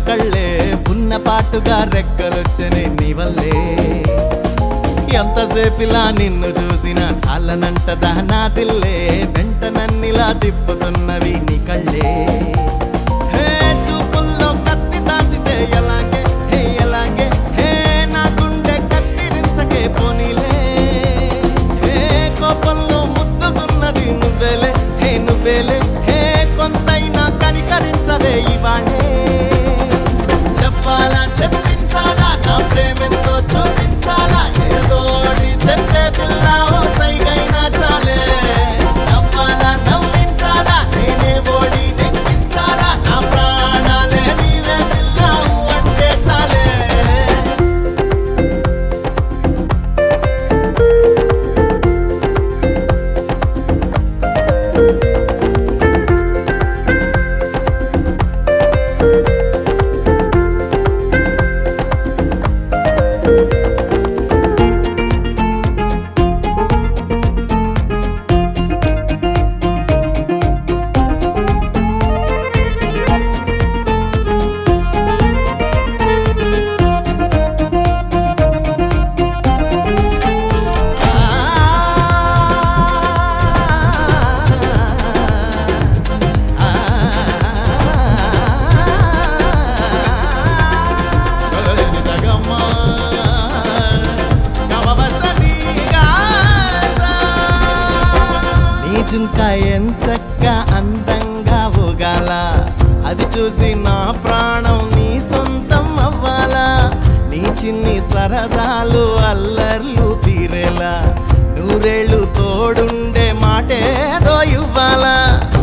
కళ్ళే ఉన్న పాటుగా రెక్కలొచ్చనే నీ వల్లే ఎంతసేపిలా నిన్ను చూసినా చాలనంటదా నా దిల్లే వెంట నన్నిలా తిప్పుతున్నవి నీ కళ్ళే హే చూపుల్లో కత్తి దాచితే ఎలాగే హే ఎలాగే హే నా గుండె కత్తిరించకే పోనీలే హే కోపంలో ముద్దుకున్నది నువ్వేలే హే నువ్వేలే హే కొంతైనా కనికరించవే ఇవాళే చెప్పాలా చెప్పించాలా నా ప్రేమెంతో చూపించాలా ఏదోడి చెప్పే పిల్ల ఓ సైగైనా చాలే నవ్వాలా నవ్వించాలా నేనే ఓడి నెక్కించాలా నా ప్రాణాలే నీవే పిల్ల అంటే చాలే చుంకా ఎంచక్క అందంగా ఊగాల అది చూసి నా ప్రాణం నీ సొంతం అవ్వాలా నీ చిన్ని సరదాలు అల్లర్లు తీరేలా నూరేళ్ళు తోడుండే మాటేదో ఇవ్వాలా